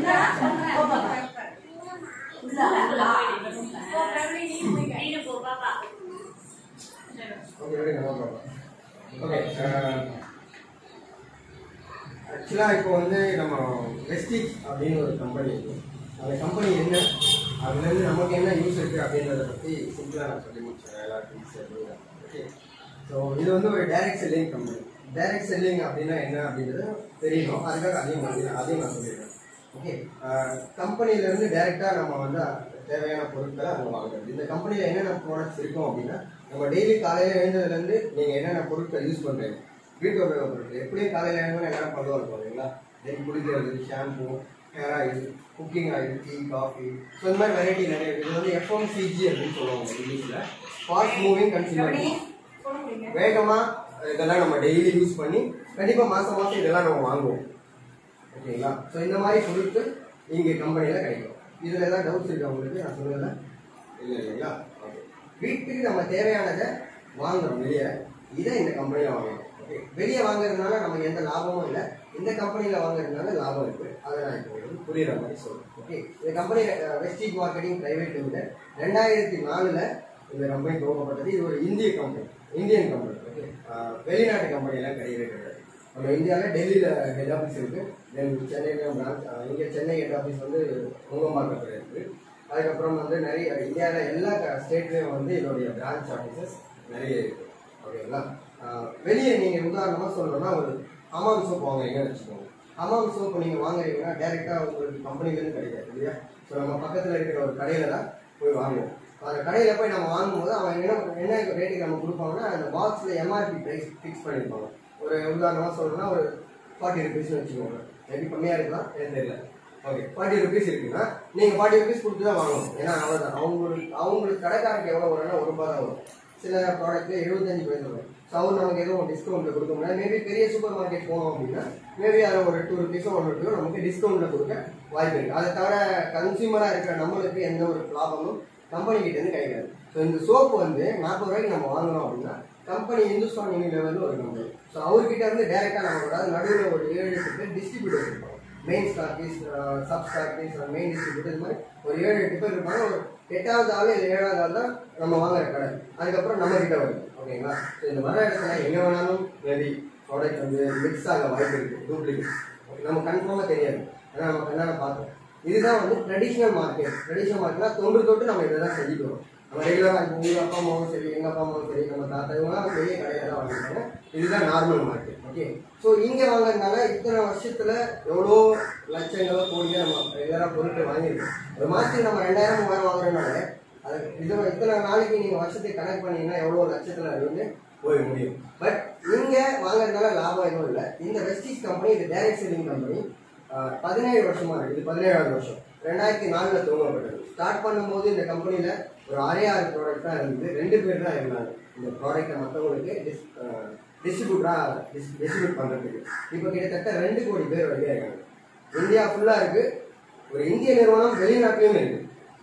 Okay very no okay ஆக்சுவலாக இப்போ வந்து நம்ம வெஸ்டிஜ் அப்படின்னு ஒரு கம்பெனி இருக்கு அந்த கம்பெனி என்ன அதுலேருந்து நமக்கு என்ன யூஸ் இருக்குது அப்படின்றத பற்றி சிம்பிளாக நான் சொல்லி முடிச்சேன் எல்லாருக்கும் ஓகே ஸோ இது வந்து ஒரு direct selling company direct selling அப்படின்னா என்ன அப்படின்றது தெரியணும் அதுக்காக அதையும் நான் அதையும் நான் சொல்லிடுறேன் ஓகே கம்பெனிலேருந்து டைரெக்டாக நம்ம வந்து தேவையான பொருட்களை அங்கே வாங்குறது இந்த கம்பெனியில் என்னென்ன ப்ராடக்ட்ஸ் இருக்கும் அப்படின்னா நம்ம டெய்லி காலையில் எழுந்ததுலேருந்து நீங்கள் என்னென்ன பொருட்கள் யூஸ் பண்ணுறீங்க வீட்டு உபயோக பொருட்கள் எப்படியும் காலையில் எழுந்தோம் என்னென்ன பண்ணுவோம் இல்லைங்களா தென் குளிக்கிறது shampoo hair oil cooking oil tea coffee so இந்த மாதிரி வெரைட்டி நிறைய இருக்குது இது வந்து எஃப்எம்சிஜி அப்படின்னு சொல்லுவாங்க இங்கிலீஷில் ஃபாஸ்ட் மூவிங் கன்சியூமர் வேகமாக இதெல்லாம் நம்ம டெய்லி யூஸ் பண்ணி கண்டிப்பாக மாதம் மாதம் இதெல்லாம் நம்ம வாங்குவோம் ஓகேங்களா ஸோ இந்த மாதிரி பொருட்கள் இங்கே கம்பெனியில் கிடைக்கும் இதில் ஏதாவது டவுட்ஸ் இருக்கா உங்களுக்கு நான் சொல்லல இல்லை இல்லைங்களா ஓகே வீட்டுக்கு நம்ம தேவையானதை வாங்குறோம் வெளியே இதை இந்த கம்பெனியில் வாங்கணும் ஓகே வெளியே வாங்குறதுனால நமக்கு எந்த லாபமும் இல்லை இந்த கம்பெனியில் வாங்குறதுனால லாபம் இருக்குது அதை நான் இப்போ உங்களுக்கு புரியுற மாதிரி சொல்றேன் ஓகே இந்த company Vestige marketing private limited ரெண்டாயிரத்தி நாலில் இந்த கம்பெனி துவங்கப்பட்டது இது ஒரு இந்திய கம்பெனி இந்தியன் கம்பெனி ஓகே வெளிநாட்டு கம்பெனியெல்லாம் கிடையவே கிடையாது நம்ம இந்தியாவில் டெல்லியில் ஹெட் ஆஃபீஸ் இருக்கு தென் சென்னையில் பிரான்ச் இங்கே சென்னை ஹெட் ஆஃபீஸ் வந்து முங்கம்பாக்கத்தில் இருக்கு அதுக்கப்புறம் வந்து நிறைய இந்தியாவில் எல்லா ஸ்டேட்லேயும் வந்து இதோடைய பிரான்ச் ஆஃபீஸஸ் நிறைய இருக்கு ஓகேங்களா ஆஹ் வெளியே நீங்கள் உதாரணமாக சொல்லணும்னா ஒரு ஹமாம் சோப் வாங்குறீங்கன்னு வச்சுக்கோங்க ஹமாம் சோப் நீங்கள் வாங்குறீங்கன்னா டேரெக்டாக உங்களுக்கு கம்பெனிலேருந்து கிடைக்காது இல்லையா ஸோ நம்ம பக்கத்தில் இருக்கிற ஒரு கடையில் தான் போய் வாங்குவோம் அந்த கடையில் போய் நம்ம வாங்கும்போது அவன் என்ன என்ன ரேட்டுக்கு நம்ம கொடுப்பாங்கன்னா அந்த பாக்ஸில் எம்ஆர்பி ப்ரைஸ் ஃபிக்ஸ் பண்ணியிருப்பாங்க ஒரு உதாரணமாக சொல்லணும்னா ஒரு ஃபார்ட்டி ருபீஸ்னு வச்சுக்கோங்க மேபி கம்மியாக இருக்கலாம் எனக்கு தெரியல ஓகே ஃபார்ட்டி ருபீஸ் இருக்குன்னா நீங்கள் ஃபார்ட்டி ருபீஸ் கொடுத்து தான் வாங்கணும் ஏன்னா அவ்வளோதான் அவங்களுக்கு அவங்களுக்கு கடைக்காரருக்கு எவ்வளோ வரும்னா ஒரு ரூபா தான் வரும் சில ப்ராடக்ட்டு எழுபத்தஞ்சு பைசா வரும் ஸோ அவர் நமக்கு எதுவும் டிஸ்கவுண்ட்டில் கொடுக்க முடியாது மேபி பெரிய சூப்பர் மார்க்கெட் போனோம் அப்படின்னா மேபி அதில் ஒரு டூ ருபீஸோ ஒன் ருபீஸோ நமக்கு டிஸ்கவுண்ட்டில் கொடுக்க வாய்ப்பு இருக்குது அதை தவிர கன்சியூமராக இருக்கிற நம்மளுக்கு எந்த ஒரு லாபமும் கம்பெனி கிட்ட இருந்து கிடைக்காது ஸோ இந்த சோப்பு வந்து நாற்பது ரூபாய்க்கு நம்ம வாங்குறோம் அப்படின்னா கம்பெனி இந்துஸ்தான் யூனிலெவலில் ஒரு கம்பெனி ஸோ அவர்கிட்ட இருந்து டேரெக்டாக நம்ம கூடாது நடுவில் ஒரு ஏழு எட்டு பேர் டிஸ்ட்ரிபியூட்டர் இருப்பாங்க main stockists sub stockists main distributor இது மாதிரி ஒரு ஏழு எட்டு பேர் இருப்பாங்க ஒரு எட்டாவது ஆள் இல்லை ஏழாவது ஆள் தான் நம்ம வாங்குற கடை அதுக்கப்புறம் நம்ம கிட்ட வருது ஓகேங்களா ஸோ இந்த வர இடத்துல எங்கே வேணாலும் மேபி ப்ராடக்ட் வந்து மிக்ஸ் ஆக வாய்ப்பு இருக்குது டூப்ளிகேட் நம்ம கன்ஃபார்மாக தெரியாது ஏன்னா நம்ம கண்ணால பார்த்தோம் இதுதான் வந்து ட்ரெடிஷ்னல் மார்க்கெட் ட்ரெடிஷ்னல் மார்க்கெட்னா தொன்று தொட்டு நம்ம இதை தான் செஞ்சுக்கிறோம் நம்ம ரெகுலராக இப்போ உங்கள் அப்பா அம்மாவும் சரி எங்கள் அப்பா அம்மாவும் சரி நம்ம தாத்தா இவங்களாம் பெரிய கடையில் தான் வாங்கிட்டாங்க இதுதான் நார்மல் மார்க்கெட் ஓகே ஸோ இங்கே வாங்குறதுனால இத்தனை வருஷத்தில் எவ்வளோ லட்சங்களோ கோடியோ நம்ம ரெகுலராக பொருட்கள் வாங்கியிருக்கோம் ஒரு மாதத்துக்கு நம்ம ரெண்டாயிரம் மூவாயிரம் வாங்குறதுனால அது இது இத்தனை நாளைக்கு நீங்கள் வருஷத்துக்கு கனெக்ட் பண்ணீங்கன்னா எவ்வளோ லட்சத்தில் அது வந்து போய் முடியும் பட் இங்கே வாங்குறதுனால லாபம் எதுவும் இல்லை இந்த வெஸ்டீஸ் கம்பெனி இது டைரக்ட் செல்லிங் கம்பெனி பதினேழு வருஷமா இருக்கு இது பதினேழாவது வருஷம் ரெண்டாயிரத்தி நாலுல துவங்கப்பட்டது ஸ்டார்ட் பண்ணும்போது இந்த கம்பெனில ஒரு ஆறே ஆறு ப்ராடக்ட் தான் இருந்தது ரெண்டு பேர் தான் இருந்தாங்க இந்த ப்ராடக்ட்டை மற்றவங்களுக்கு டிஸ்ட்ரிபியூட்டரா டிஸ்ட்ரிபியூட் பண்றதுக்கு இப்போ கிட்டத்தட்ட ரெண்டு கோடி பேர் வரைக்கும் இருக்காங்க இந்தியா ஃபுல்லா இருக்கு ஒரு இந்திய நிறுவனம் வெளிநாட்டிலும் இருக்கு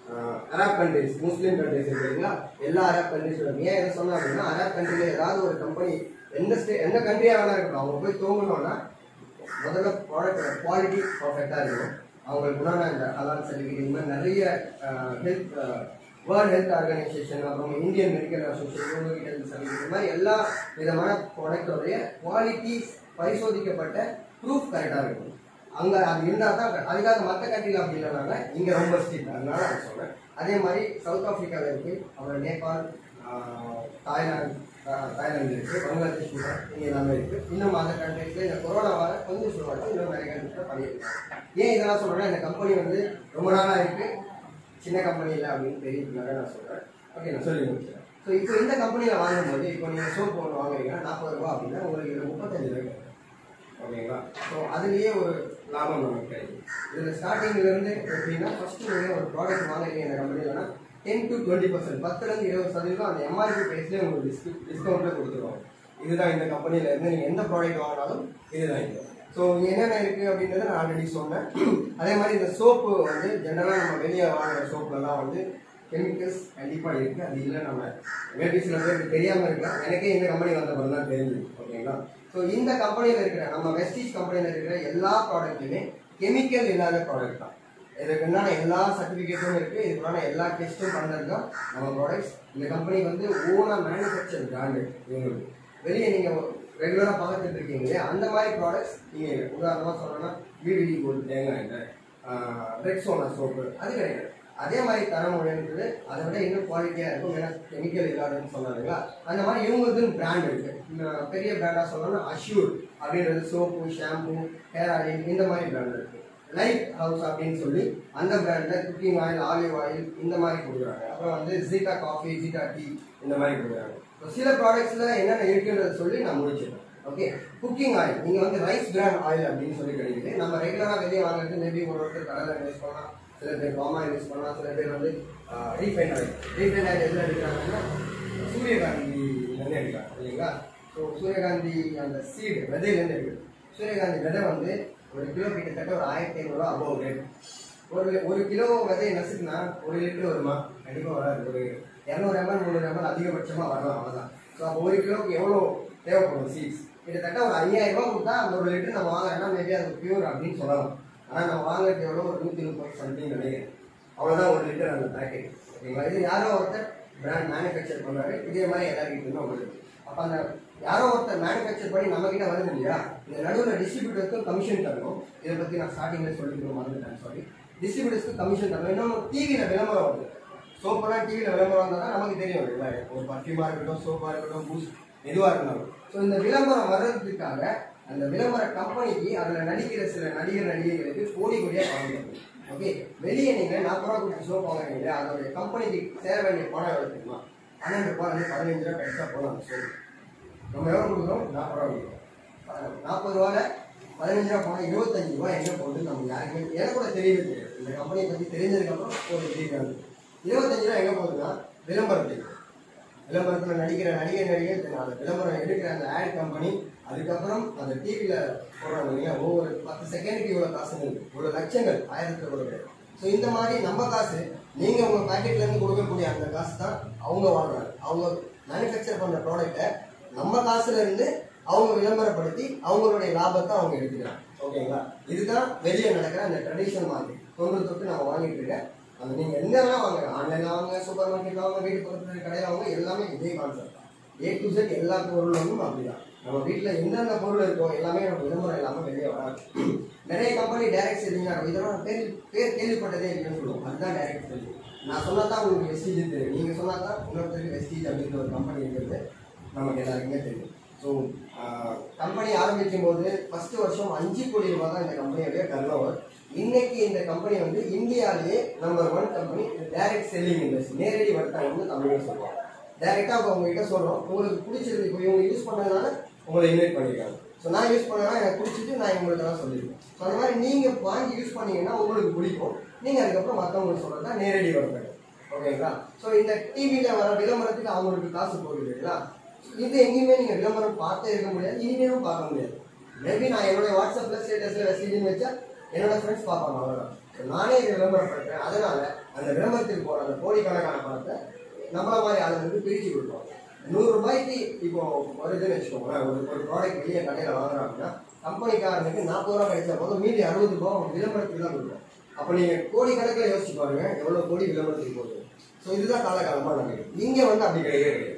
அரப் கண்ட்ரிஸ் முஸ்லீம் கண்ட்ரிஸ் இருக்கு இல்லைங்களா எல்லா அரப் கண்ட்ரிஸும் இருக்கு ஏன் எதை சொன்னா அப்படின்னா அரப் கண்ட்ரில ஏதாவது ஒரு கம்பெனி எந்த ஸ்டே எந்த கண்ட்ரியா வேணா இருக்கட்டும் அவங்க போய் தூங்கணும்னா முதல்ல ப்ராடக்ட் குவாலிட்டி பர்ஃபெக்டாக இருக்கணும் அவங்களுக்கு உண்டான இந்த ஹலால் சர்டிஃபிகேட் இந்த மாதிரி நிறைய ஹெல்த் வேர்ல்ட் ஹெல்த் ஆர்கனைசேஷன் அப்புறம் Indian medical association university health certificate இந்த மாதிரி எல்லா விதமான ப்ராடக்டோடைய குவாலிட்டி பரிசோதிக்கப்பட்ட ப்ரூஃப் கரெக்டாக இருக்கும் அங்கே அது இருந்தால் தான் அதுக்காக மற்ற கண்ட்ரியில் அப்படி இல்லைனால இங்கே ரொம்ப ஸ்ட்ரிக்ட் அதனால நான் சொல்கிறேன் அதே மாதிரி சவுத் ஆஃப்ரிக்காவில் இருக்குது அப்புறம் நேபாள் ஆஹ், தாய்லாந்து ஆஹ், தாய்லாந்து இருக்குது பங்களாதேஷ் கூட இங்கே எல்லாமே இருக்குது இன்னும் அந்த கண்ட்ரிஸில் இந்த கொரோனாவால் கொஞ்சம் சொல்லுவாங்க இன்னும் நிறைய கண்ட்ரிஸில் பண்ணியிருக்காங்க ஏன் இதெல்லாம் சொல்கிறேன்னா இந்த கம்பெனி வந்து ரொம்ப நாளாக இருக்குது சின்ன கம்பெனி இல்லை அப்படின்னு தெரியுதுனால நான் சொல்கிறேன் ஓகே நான் சொல்லி முடிச்சேன் ஸோ இப்போ இந்த கம்பெனியில் வாங்கும்போது இப்போ நீங்கள் சோப் ஒன்று வாங்குறீங்கன்னா நாற்பது ரூபா அப்படின்னா உங்களுக்கு இது முப்பத்தஞ்சு ரூபாய் கிடைக்கும் ஓகேங்களா ஸோ அதுலேயே ஒரு லாபம் நமக்கு கிடைக்கும் இதில் ஸ்டார்டிங்லேருந்து எப்படின்னா ஃபஸ்ட்டு நீங்கள் ஒரு ப்ராடக்ட் வாங்குறீங்க இந்த கம்பெனிலனா டென் டு டுவெண்ட்டி பர்சன்ட் பத்துலேருந்து இருபது சதவீதம் அந்த எம்ஆர்பி ப்ரைஸ்லேயே உங்களுக்கு டிஸ்கவுண்ட் டிஸ்கவுண்ட்டில் கொடுத்துருவாங்க இதுதான் இந்த கம்பெனியில் இருந்து நீங்கள் எந்த ப்ராடக்ட் வாங்கினாலும் இதுதான் இது ஸோ என்னென்ன இருக்குது அப்படின்றத நான் ஆல்ரெடி சொன்னேன் அதே மாதிரி இந்த சோப்பு வந்து ஜென்ரலாக நம்ம வெளியே வாங்குற சோப்புலலாம் வந்து கெமிக்கல்ஸ் கண்டிப்பாக இருக்குது அது இல்லை நம்ம மேபி சில பேருக்கு தெரியாமல் இருக்கலாம் எனக்கே இந்த கம்பெனி வந்த பிறகு தான் தெரிஞ்சு ஓகேங்களா ஸோ இந்த கம்பெனியில் இருக்கிற நம்ம வெஸ்டீஸ் கம்பெனியில் இருக்கிற எல்லா ப்ராடக்ட்லையுமே கெமிக்கல் இல்லாத ப்ராடக்ட் தான் இதுக்குண்டான எல்லா சர்டிஃபிகேட்டும் இருக்கு இதுக்குண்டான எல்லா டெஸ்ட்டும் பண்ணது தான் நம்ம ப்ராடக்ட்ஸ் இந்த கம்பெனி வந்து ஓனா மேனுஃபேக்சர் பிராண்டு இவங்களுக்கு வெளியே நீங்க ரெகுலராக பார்த்துட்டு இருக்கீங்க இல்லையா அந்த மாதிரி ப்ராடக்ட்ஸ் நீங்க உதாரணமாக சொல்லணும்னா விவிடி கோல்டு தேங்காய் எண்ணெய் ரெக்ஸோனா சோப்பு அது கிடையாது அதே மாதிரி தரம் உயர்ந்தது அதை விட இன்னும் குவாலிட்டியாக இருக்கும் ஏன்னா கெமிக்கல் இல்லாதன்னு சொன்னாங்களா அந்த மாதிரி இவங்களுக்கு பிராண்ட் இருக்கு இன்னும் பெரிய பிராண்டாக சொல்லணும்னா அஷ்யூர் அப்படின்றது சோப்பு ஷாம்பு ஹேர் ஆயில் இந்த மாதிரி பிராண்ட் இருக்கு லைட் ஹவுஸ் அப்படின்னு சொல்லி அந்த பிராண்டில் குக்கிங் ஆயில் ஆலிவ் ஆயில் இந்த மாதிரி கொடுக்குறாங்க அப்புறம் வந்து ஜீட்டா காஃபி ஜீட்டா டீ இந்த மாதிரி கொடுக்குறாங்க So, சில ப்ராடக்ட்ஸில் என்னென்ன இருக்குன்றத சொல்லி நான் முடிச்சிடுறேன் ஓகே குக்கிங் ஆயில் நீங்கள் வந்து ரைஸ் பிராண்ட் ஆயில் அப்படின்னு சொல்லி கிடைக்குது நம்ம ரெகுலராக வெளியே வாங்குறது மேபி ஒரு ஒருத்தர் கடலை யூஸ் பண்ணலாம் சில பேர் பாம் ஆயில் யூஸ் பண்ணலாம் சில பேர் வந்து ரீஃபைன் ஆயில் ரீஃபைன் ஆயில் எதில் எடுக்கிறாங்கன்னா சூரியகாந்திலேருந்து எடுக்கிறாங்க இல்லைங்களா ஸோ சூரியகாந்தி அந்த சீடு விதையிலேருந்து எடுக்குது சூரியகாந்தி விதை வந்து ஒரு கிலோ கிட்டத்தட்ட ஒரு ஆயிரத்தி ஐநூறுரூவா அபோவ் ரேட் ஒரு ஒரு கிலோ விதையை நசுக்குனா ஒரு லிட்டர் வருமா கண்டிப்பாக வராது ஒரு இரநூறு எம்எல் முந்நூறு எம்எல் அதிகபட்சமாக வரலாம் அவ்வளோதான் ஸோ அப்போ ஒரு கிலோக்கு எவ்வளோ தேவைப்படும் சீட்ஸ் கிட்டத்தட்ட ஒரு ஐயாயிரம் ரூபாய் கொடுத்தா அந்த ஒரு லிட்டர் நம்ம வாங்குறோம்னா மேபி அது பியூர் அப்படின்னு சொல்லலாம் ஆனால் நம்ம வாங்குறது எவ்வளோ ஒரு நூற்றி முப்பது சம்திங் நினைக்கிறேன் அவ்வளோதான் ஒரு லிட்டர் அந்த பேக்கெட் ஓகேங்களா இது யாரோ ஒருத்தர் பிராண்ட் மேனுஃபேக்சர் பண்ணுறாரு இதே மாதிரி எல்லாருக்கிட்ட வருது அப்போ அந்த யாரோ ஒருத்தர் மேனுஃபேக்சர் பண்ணி நம்ம கிட்ட வருது இல்லையா இந்த நடுவில் டிஸ்ட்ரிபியூட்டருக்கும் கமிஷன் தரணும் இதை பற்றி நான் ஸ்டார்டிங்கில் சொல்லிட்டு மறந்துட்டேன் சாரி டிஸ்ட்ரிபியூட்டர்ஸ்க்கு கமிஷன் தரணும் இன்னும் டிவியில் விளம்பரம் வருது சோப்பெல்லாம் டிவியில் விளம்பரம் வந்தால் தான் நமக்கு தெரியும் இல்லையா ஒரு பர்ஃப்யூமாக இருக்கட்டும் சோப்பாக இருக்கட்டும் பூஸ்ட் எதுவாக இருந்தாலும் ஸோ இந்த விளம்பரம் வர்றதுக்காக அந்த விளம்பர கம்பெனிக்கு அதில் நடிக்கிற சில நடிகர் நடிகைகளுக்கு கோடி கோடியாக பணம் ஓகே வெளியே நீங்கள் நாற்பது ரூபா கொடுத்து சோப் வாங்குறீங்க அதோடைய கம்பெனிக்கு சேர வேண்டிய பணம் எவ்வளோ தெரியுமா பன்னெண்டு ரூபாய் வந்து பதினஞ்சு ரூபா கிடைச்சா போதும் அந்த சோப்பு நம்ம எவ்வளோ கொடுக்குறோம் நாற்பது ரூபா கொடுக்குறோம் நாற்பது ரூபாயில் பதினஞ்சு ரூபா போனால் இருபத்தஞ்சு ரூபா எங்கே போகுது நமக்கு யாருக்குமே எனக்கு கூட தெரியவே தெரியாது இந்த கம்பெனியை பற்றி தெரிஞ்சதுக்கப்புறம் ஒரு தெரியாது இருபத்தஞ்சு ரூபா எங்கே போகுதுன்னா விளம்பரத்துக்கு விளம்பரத்தில் நடிக்கிற நடிகை நடிகை அந்த விளம்பரம் எடுக்கிற அந்த ஆட் கம்பெனி அதுக்கப்புறம் அந்த டிவியில் போடுறாங்க இல்லையா ஒவ்வொரு பத்து செகண்டுக்கு இவ்வளோ காசுங்க இருக்கு இவ்வளோ லட்சங்கள் ஆயிரத்தி இவ்வளோ ஸோ இந்த மாதிரி நம்ம காசு நீங்கள் உங்கள் பாக்கெட்லேருந்து கொடுக்கக்கூடிய அந்த காசு தான் அவங்க வாங்குறாங்க அவங்க மேனுஃபேக்சர் பண்ணுற ப்ராடக்ட்டை நம்ம காசுல இருந்து அவங்க விளம்பரப்படுத்தி அவங்களுடைய லாபத்தை அவங்க எடுத்துக்கிறாங்க ஓகேங்களா இதுதான் வெளியே நடக்கிற அந்த ட்ரெடிஷனல் மார்க்கெட் தொன்று தொட்டு நம்ம வாங்கிட்டு இருக்க அந்த நீங்க எங்க வேணா வாங்க ஆன்லைன்ல வாங்க சூப்பர் மார்க்கெட்ல வாங்க வீட்டு பக்கத்துல கடையில வாங்க எல்லாமே இதே கான்செப்ட் தான் ஏ டு செட் எல்லா பொருளும் அப்படிதான் நம்ம வீட்டில் எந்தெந்த பொருள் இருக்கோ எல்லாமே நம்ம விளம்பரம் இல்லாமல் வெளியே வராது நிறைய கம்பெனி டைரக்ட் செல்லிங் இதெல்லாம் பேர் பேர் கேள்விப்பட்டதே இல்லைன்னு சொல்லுவோம் அதுதான் டைரக்ட் செல்லிங் நான் சொன்னா தான் உங்களுக்கு வெஸ்டீஜ் தெரியும் நீங்கள் சொன்னா தான் இன்னொருத்தருக்கு வெஸ்டீஜ் அப்படின்ற ஒரு கம்பெனி இருக்கிறது நமக்கு எல்லாருக்குமே தெரியும் ஸோ கம்பெனி ஆரம்பிக்கும் போது ஃபர்ஸ்ட் வருஷம் அஞ்சு கோடி ரூபாய் தான் இந்த கம்பெனியோடைய டர்ன் ஓவர் இன்னைக்கு இந்த கம்பெனி வந்து இந்தியாவிலேயே number one company direct selling industry நேரடி வர்த்தகம்னு தமிழில் சொல்லுவாங்க டைரெக்டாக இப்போ உங்ககிட்ட சொல்கிறோம் உங்களுக்கு பிடிச்சது இப்போ இவங்க யூஸ் பண்ணதுனால உங்களை இன்வைட் பண்ணியிருக்காங்க ஸோ நான் யூஸ் பண்ணனா எனக்கு பிடிச்சிட்டு நான் உங்களுக்கு எல்லாம் சொல்லியிருக்கேன் ஸோ அந்த மாதிரி நீங்கள் வாங்கி யூஸ் பண்ணீங்கன்னா உங்களுக்கு பிடிக்கும் நீங்கள் அதுக்கப்புறம் மற்றவங்களுக்கு சொல்கிறது தான் நேரடி வர்த்தகம் ஓகேங்களா ஸோ இந்த டிவியில் வர விளம்பரத்துக்கு அவங்களுக்கு காசு போகுது இல்லைங்களா இது எங்கேயுமே நீங்கள் விளம்பரம் பார்த்தே இருக்க முடியாது இனிமேலும் பார்க்க முடியாது மேபி நான் என்னுடைய வாட்ஸ்அப்பில் ஸ்டேட்டஸில் மெசேஜ்னு வச்சா என்னோட ஃப்ரெண்ட்ஸ் பார்ப்பாங்க அவ்வளோதான் So நானே இது விளம்பரப்படுறேன் அதனால அந்த விளம்பரத்துக்கு போகிற அந்த கோடிக்கணக்கான பணத்தை நம்மள மாதிரி ஆளுங்களுக்கு பிரித்து கொடுப்போம் நூறு ரூபாய்க்கு இப்போ வருதுன்னு வச்சுக்கோங்களேன் ஒரு ஒரு ப்ராடக்ட் வெளியே கடையில் வாங்குறாங்கன்னா கம்பெனிக்காரனுக்கு நாற்பது ரூபா கிடைச்சா போதும் மீதி அறுபது ரூபா அவங்க விளம்பரத்துக்கு தான் கொடுப்போம் அப்போ நீங்கள் கோடி கணக்கில் யோசிச்சு பாருங்க எவ்வளோ கோடி விளம்பரத்துக்கு போகுது ஸோ இதுதான் காலகாலமாக நடக்குது இங்கே வந்து அப்படி கிடையவே கிடையாது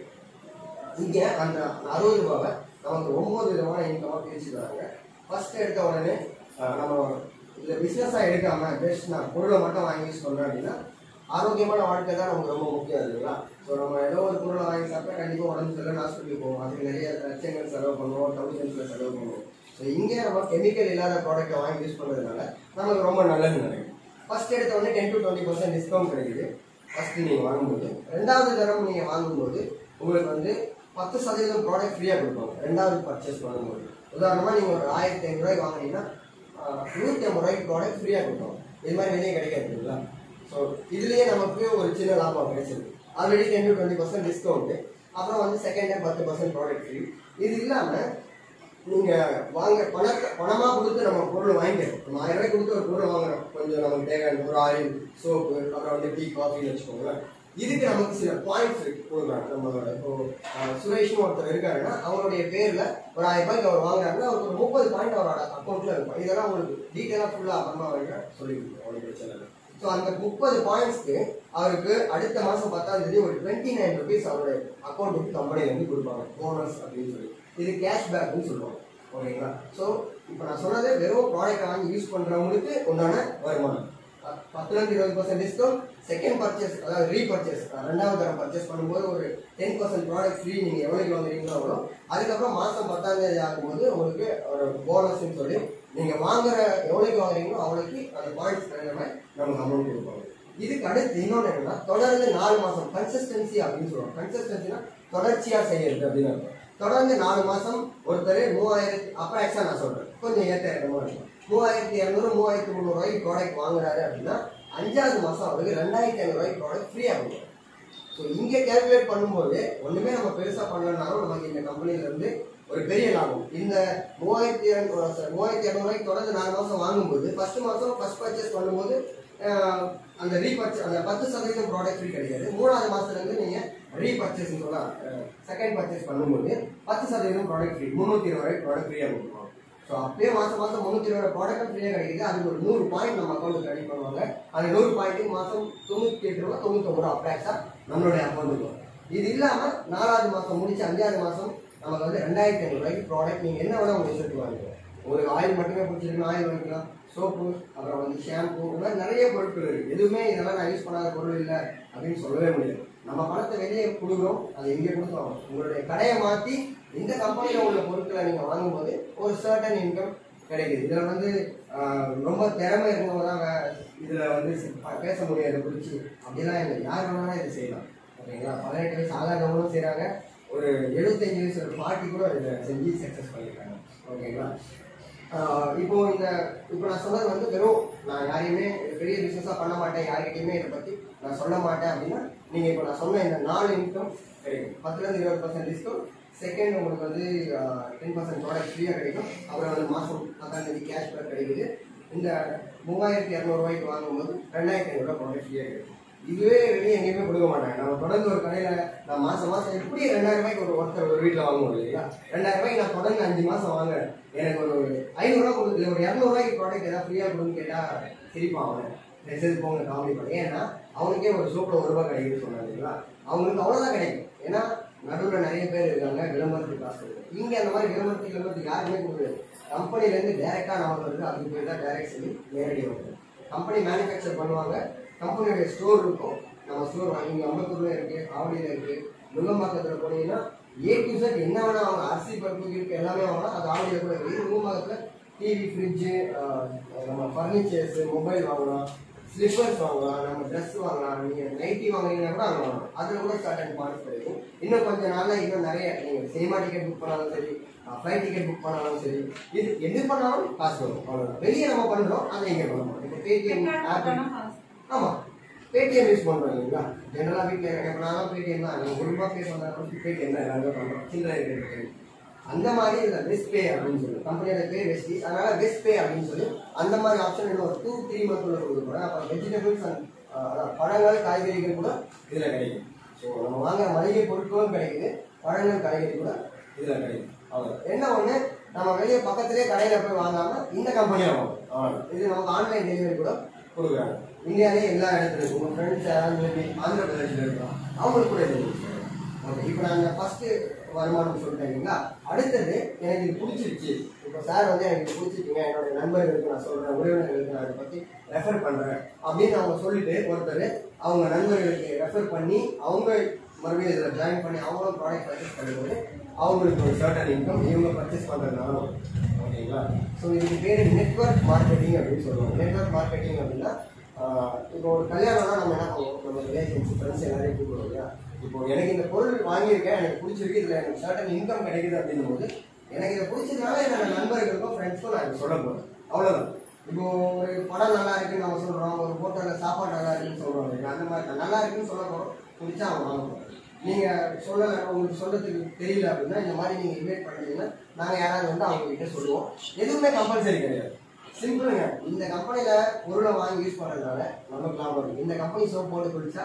இங்கே அந்த அறுபது ரூபாவை நமக்கு ஒம்பது விதமான இன்கமாக பிரிச்சு தராங்க ஃபர்ஸ்ட் எடுத்த உடனே அஹ், நம்ம இதில் பிஸ்னஸாக எடுக்காம பெஸ்ட் நான் பொருளை மட்டும் வாங்கி யூஸ் பண்ணுறேன் அப்படின்னா ஆரோக்கியமான வாழ்க்கை தான் நமக்கு ரொம்ப முக்கியம் இல்லைங்களா ஸோ நம்ம ஏதோ ஒரு பொருளை வாங்கி சாப்பிட்டா கண்டிப்பாக உடம்பு சரியில்லை ஹாஸ்பிட்டலுக்கு போவோம் அதுக்கு நிறைய லட்சங்கள் செலவு பண்ணுவோம் தௌசண்ட்ஸில் செலவு பண்ணுவோம் ஸோ இங்கே நம்ம கெமிக்கல் இல்லாத ப்ராடக்ட்டை வாங்கி யூஸ் பண்ணுறதுனால நமக்கு ரொம்ப நல்லது நினைக்கும் ஃபர்ஸ்ட் எடுத்த உடனே ten to twenty percent discount கிடைக்குது ஃபர்ஸ்ட் நீங்கள் வாங்கும்போது ரெண்டாவது தரம் நீங்கள் வாங்கும்போது உங்களுக்கு வந்து பத்து சதவீதம் ப்ராடக்ட் ஃப்ரீயாக கொடுப்பாங்க ரெண்டாவது பர்ச்சேஸ் பண்ணும்போது உதாரணமாக நீங்கள் ஒரு ஆயிரத்தி ஐநூறுரூவாய்க்கு வாங்குனீங்கன்னா ஆஹ், நூற்றி ஐம்பது ரூபாய்க்கு ப்ராடக்ட் ஃப்ரீயாக கொடுப்பாங்க இது மாதிரி வெளியே கிடைக்காது இல்லைங்களா ஸோ இதுலேயே நமக்கு ஒரு சின்ன லாபம் கிடைச்சிருக்கு already ten to twenty percent discount அப்புறம் வந்து செகண்ட் டைம் பத்து பர்சன்ட் ப்ராடக்ட் ஃப்ரீ இது இல்லாமல் நீங்க வாங்க பணத்தை பணமா கொடுத்து நம்ம பொருள் வாங்கிக்கிறோம் நம்ம ஆயிரம் ரூபாய் கொடுத்து ஒரு பொருள் வாங்குறோம் கொஞ்சம் நமக்கு தேவையான ஒரு ஆயில் சோப்பு அப்புறம் வந்து டீ காஃபின்னு வச்சுக்கோங்களேன் இதுக்கு நமக்கு சில பாயிண்ட்ஸ் இருக்கு கொடுக்குறாங்க நம்மளோட இப்போ அஹ், சுரேஷ்னு ஒருத்தர் இருக்காருன்னா அவருடைய பேர்ல ஒரு ஆயிரம் ரூபாய்க்கு அவர் வாங்குறாருன்னா அவருக்கு ஒரு முப்பது பாயிண்ட் அவரோட அக்கௌண்ட்ல இருக்கும் இதெல்லாம் உங்களுக்கு டீட்டெயிலாக ஃபுல்லாக அப்புறமா வரைக்கும் சொல்லிடுங்க அவருக்கு பிரச்சனை இல்லை ஸோ அந்த முப்பது பாயிண்ட்ஸ்க்கு அவருக்கு அடுத்த மாசம் பத்தாம் தேதி ஒரு டுவெண்ட்டி நைன் ருபீஸ் அவருடைய அக்கௌண்ட்டுக்கு கம்பெனில இருந்து கொடுப்பாங்க போனஸ் அப்படின்னு சொல்லி இது கேஷ்பேக்னு சொல்லுவாங்க ஓகேங்களா ஸோ இப்போ நான் சொன்னது வெறும் ப்ராடக்ட் வாங்கி யூஸ் பண்றவங்களுக்கு உண்டான வருமானம் ப- பத்துல இருந்து இருபது பர்சன்ட் டிஸ்கவுண்ட் செகண்ட் பர்ச்சேஸ் அதாவது ரீபர்ச்சேஸ் ரெண்டாவது தரம் பர்ச்சேஸ் பண்ணும்போது ஒரு டென் பர்சன்ட் ப்ராடக்ட் ஃப்ரீ நீங்க எவ்வளோக்கு வாங்குறீங்களோ அவ்வளோ அதுக்கப்புறம் மாசம் பத்தாம் தேதி ஆகும்போது உங்களுக்கு ஒரு போனஸ்ன்னு சொல்லி நீங்க வாங்குற எவ்வளோக்கு வாங்குறீங்களோ அவ்வளோக்கு அந்த பாயிண்ட்ஸ் தகுந்த மாதிரி நமக்கு அமௌண்ட் கொடுப்பாங்க இதுக்கு அடுத்து இன்னொன்று என்னன்னா தொடர்ந்து நாலு மாசம் கன்சிஸ்டன்சி அப்படின்னு சொல்லுவாங்க கன்சிஸ்டன்சினா தொடர்ச்சியா செய்யறது அப்படின்னு அர்த்தம். தொடர்ந்து நாலு மாசம் ஒருத்தர் மூவாயிரத்தி அப்ராக்ஸா நான் சொல்றேன் கொஞ்சம் ஏற்ற இறக்கமா இருக்கும் மூவாயிரத்தி இரநூறு மூவாயிரத்தி முந்நூறு ரூபாய்க்கு ப்ராடக்ட் வாங்குறாரு அப்படின்னா அஞ்சாவது மாசம் அவருக்கு ரெண்டாயிரத்தி ஐநூறு ரூபாய்க்கு ப்ராடக்ட் ஃப்ரீயா கொடுக்கும் ஸோ இங்கே கேல்குலேட் பண்ணும்போது ஒண்ணுமே நம்ம பெருசா பண்ணலனாலும் நமக்கு இந்த கம்பெனில இருந்து ஒரு பெரிய லாபம் இந்த மூவாயிரத்தி இரநூறு மூவாயிரத்தி இரநூறுவாய்க்கு தொடர்ந்து நாலு மாசம் வாங்கும்போது ஃபர்ஸ்ட் மாசம் ஃபர்ஸ்ட் பர்ச்சேஸ் பண்ணும்போது ஆஹ், அந்த ரீபர்ச்சேஸ் அந்த பத்து சதவீதம் ப்ராடக்ட் ஃப்ரீ கிடைக்காது மூணாவது மாசத்துல இருந்து நீங்க ரீபர்ச்சேஸ் சொல்லலாம் செகண்ட் பர்ச்சேஸ் பண்ணும்போது பத்து சதவீதம் ப்ராடக்ட் ஃப்ரீ முந்நூற்றி இருபது ரூபாய்க்கு ப்ராடக்ட் ஃப்ரீயாக கொடுப்பாங்க ஸோ அப்படியே மாசம் மாசம் முந்நூற்றி இருபது ப்ராடக்ட் ஃப்ரீயாக கிடைக்குது அதுக்கு ஒரு நூறு பாயிண்ட் நம்ம அக்கௌண்ட்டுக்கு ரெடி பண்ணுவாங்க அந்த நூறு பாயிண்ட்டுக்கு மாசம் தொண்ணூற்றி எட்டு ரூபா தொண்ணூத்தொம்பது ரூபா அப்ராக்ஸா நம்மளுடைய அக்கௌண்ட்டுக்கு வரும். இது இல்லாம நாலாவது மாசம் முடிச்சு அஞ்சாவது மாசம் நமக்கு வந்து ரெண்டாயிரத்தி ஐநூறு ரூபாய்க்கு ப்ராடக்ட் நீங்க என்ன வேணா உங்களுக்கு சேர்த்து வாங்கிக்கலாம் உங்களுக்கு ஆயில் மட்டுமே பிடிச்சிருக்கணும் ஆயில் வாங்கிக்கலாம் சோப்பு அப்புறம் வந்து ஷாம்பு இந்த மாதிரி நிறைய பொருட்கள் இருக்கு எதுவுமே இதெல்லாம் நான் யூஸ் பண்ணாத பொருள் இல்லை அப்படின்னு சொல்லவே முடியாது நம்ம பணத்தை வெளியே கொடுக்குறோம் அதை இங்கே கொடுக்குறோம் உங்களுடைய கடையை மாற்றி இந்த கம்பெனியில் உள்ள பொருட்களை நீங்கள் வாங்கும்போது ஒரு சர்டன் இன்கம் கிடைக்குது இதில் வந்து ஆஹ், ரொம்ப திறமை இருக்கவங்க தான் வே- இதில் வந்து சி- ப- பேச முடியாது பிடிச்சி அப்படிலாம் இல்லை யார் வேணாலும் இதை செய்யலாம் ஓகேங்களா பதினெட்டு வயசு ஆகாதவங்களும் செய்கிறாங்க ஒரு எழுபத்தஞ்சு வயசு ஒரு பாட்டி கூட இதை செஞ்சு சக்ஸஸ் பண்ணியிருக்காங்க ஓகேங்களா ஆஹ் இப்போ இந்த இப்போ நான் சொன்னது வந்து வெறும் நான் யாரையுமே பெரிய பிஸ்னஸாக பண்ண மாட்டேன் யார்கிட்டயுமே இதை பற்றி நான் சொல்ல மாட்டேன் அப்படின்னா நீங்கள் இப்போ நான் சொன்ன இந்த நாலு இன்கம் கிடைக்கும் பத்துலேருந்து இருபது பர்சன்ட் டிஸ்கவுண்ட் செகண்ட் உங்களுக்கு வந்து டென் பர்சன்ட் ப்ராடக்ட் ஃப்ரீயாக கிடைக்கும் அப்புறம் வந்து மாதம் பத்தாம் தேதி கேஷ் பேக் கிடைக்குது இந்த மூவாயிரத்தி இரநூறுவாய்க்கு வாங்கும்போது ரெண்டாயிரத்தி ஐநூறுரூவா ப்ராடக்ட் ஃப்ரீயாக கிடைக்கும் இதுவே வெளியே எங்கேயுமே கொடுக்க மாட்டாங்க நம்ம தொடர்ந்து ஒரு கடையில நான் மாசம் மாசம் எப்படி ரெண்டாயிரம் ரூபாய்க்கு ஒரு ஒருத்தர் ஒரு வீட்டில் வாங்குவோம் இல்லையா ரெண்டாயிரம் ரூபாய்க்கு நான் தொடர்ந்து அஞ்சு மாசம் வாங்குறேன் எனக்கு ஒரு ஐநூறுரூவா கொடுக்குது ஒரு இரநூறுவாய்க்கு ப்ராடக்ட் ஏதாவது ஃப்ரீயாக கொடுன்னு கேட்டா சிரிப்பான் அவன் மெசேஜ் போங்க காமெடி பண்ணி ஏன்னா அவனுக்கே ஒரு சோப்பில் ஒரு ரூபாய் கிடைக்குதுன்னு சொன்னாங்க இல்லைங்களா அவங்களுக்கு அவ்வளோதான் கிடைக்கும் ஏன்னா நடுவில் நிறைய பேர் இருக்காங்க விளம்பரத்துக்கு காசு கொடுக்குறது இங்கே அந்த மாதிரி விளம்பரத்துக்கு விளம்பரத்துக்கு யாருமே கொடுக்குறது கம்பெனிலேருந்து டேரெக்டாக நமக்கு வருது அதுக்கு பேர் தான் டேரக்ட் செல்லி நேரடியாக வருது கம்பெனி மேனுஃபேக்சர் பண்ணுவாங்க கம்பெனியோட ஸ்டோர் இருக்கும் நம்ம ஸ்டோர் இங்கே அம்பத்தூர்ல இருக்கு ஆவடியில் இருக்கு நுங்கம்பாக்கத்தில் போனீங்கன்னா ஏ டு செட் என்ன வேணா அவங்க அரிசி பருப்பு இருக்கு எல்லாமே வாங்கலாம் அது ஆவடியில் கூட இருக்கு நுங்கம்பாக்கத்தில் டிவி ஃப்ரிட்ஜு நம்ம ஃபர்னிச்சர்ஸ் மொபைல் வாங்கலாம் ஸ்லிப்பர்ஸ் வாங்கலாம் நம்ம ட்ரெஸ் வாங்கலாம் நீங்கள் நைட்டி வாங்குறீங்கன்னா கூட அங்கே வாங்கலாம் அதில் கூட சர்டன் பாயிண்ட்ஸ் கிடைக்கும் இன்னும் கொஞ்ச நாளில் இன்னும் நிறைய நீங்கள் சினிமா டிக்கெட் புக் பண்ணாலும் சரி ஃப்ளைட் டிக்கெட் புக் பண்ணாலும் சரி இது எது பண்ணாலும் காசு வரும் அவ்வளோதான் வெளியே நம்ம பண்ணுறோம் அதை இங்கே பண்ண மாட்டோம் இப்போ பேடிஎம் ஆப் ஆமாம் பேடிஎம் யூஸ் பண்ணுறோம் இல்லைங்களா ஜென்ரலாக வீட்டில் இப்போ நான் பேடிஎம் தான் நீங்கள் ஒரு ரூபா பே பண்ணாலும் பேடிஎம் தான் எல்லாருமே பண்ணுறோம் சில்லறை இருக்கிறது அந்த மாதிரி இதில் பெஸ்ட் பே அப்படின்னு சொல்லி கம்பெனியோட பேர் வெஸ்டி அதனால பெஸ்ட் பே அப்படின்னு சொல்லி அந்த மாதிரி ஆப்ஷன் இன்னும் ஒரு டூ த்ரீ மந்த்ல கொடுக்குறோம் அப்புறம் வெஜிடபிள்ஸ் அண்ட் பழங்கள் காய்கறிகள் கூட இதில் கிடைக்கும் ஸோ நம்ம வாங்குற மளிகை பொருட்களும் கிடைக்குது பழங்கள் காய்கறி கூட இதில் கிடைக்கும் அவ்வளோ என்ன ஒன்று நம்ம வெளியே பக்கத்துலேயே கடையில் போய் வாங்காம இந்த கம்பெனியில் வாங்கும் அவ்வளோ இது நமக்கு ஆன்லைன் டெலிவரி கூட கொடுக்குறாங்க இந்தியாவிலே எல்லா இடத்துல இருக்கு உங்கள் ஃப்ரெண்ட்ஸ் யாராவது maybe ஆந்திர பிரதேசில் இருக்கலாம் அவங்களுக்கு கூட இது ஓகே இப்போ நான் ஃபர்ஸ்ட் வருமானம் சொல்லிட்டேன் இல்லைங்களா அடுத்தது எனக்கு இது பிடிச்சிருச்சு இப்போ சார் வந்து எனக்கு இது பிடிச்சிருக்குங்க என்னோட நண்பர்களுக்கு நான் சொல்றேன் உறவினர்களுக்கு நான் இதை பத்தி ரெஃபர் பண்றேன் அப்படின்னு அவங்க சொல்லிட்டு ஒருத்தர் அவங்க நண்பர்களுக்கு ரெஃபர் பண்ணி அவங்க மறுபடியும் இதில் ஜாயின் பண்ணி அவங்களும் ப்ராடக்ட் பர்ச்சேஸ் பண்ணும்போது அவங்களுக்கு ஒரு சர்டன் இன்கம் இவங்க பர்ச்சேஸ் பண்ணுறதுனால ஓகேங்களா ஸோ இதுக்கு பேர் நெட்வொர்க் மார்க்கெட்டிங் அப்படின்னு சொல்லுவாங்க நெட்வொர்க் மார்க்கெட்டிங் அப்படின்னா ஆஹ் இப்போ ஒரு கல்யாணம்னா நம்ம என்ன பண்ணுவோம் நம்ம ரிலேஷன்ஸ் ஃப்ரெண்ட்ஸ் எல்லாரையும் கூப்பிடுவோம் இல்லையா இப்போ எனக்கு இந்த பொருள் வாங்கியிருக்கேன் எனக்கு பிடிச்சிருக்கு இதில் எனக்கு சர்டன் இன்கம் கிடைக்குது அப்படின்னும் போது எனக்கு இதை பிடிச்சதுனால என்னோட நண்பர்களுக்கும் ஃப்ரெண்ட்ஸ்க்கும் நான் இதை சொல்ல போகிறேன் அவ்வளோதான் இப்போ ஒரு படம் நல்லா இருக்குன்னு நம்ம சொல்கிறோம் ஒரு ஹோட்டலில் சாப்பாடு நல்லா இருக்குன்னு சொல்கிறோம் இல்லையா அந்த மாதிரி தான். நல்லா இருக்குன்னு சொல்ல போகிறோம் பிடிச்சா அவன் வாங்க போகிறோம் நீங்கள் சொல்ல உங்களுக்கு சொல்றதுக்கு தெரியல அப்படின்னா இந்த மாதிரி நீங்கள் இன்வைட் பண்ணீங்கன்னா நாங்கள் யாராவது வந்து அவங்க கிட்ட சொல்லுவோம் எதுவுமே கம்பல்சரி கிடையாது சிம்பிளுங்க இந்த கம்பெனியில் பொருளை வாங்கி யூஸ் பண்ணுறதுனால நமக்கு லாபம் இருக்கு இந்த கம்பெனி சோப் போட்டு குளிச்சா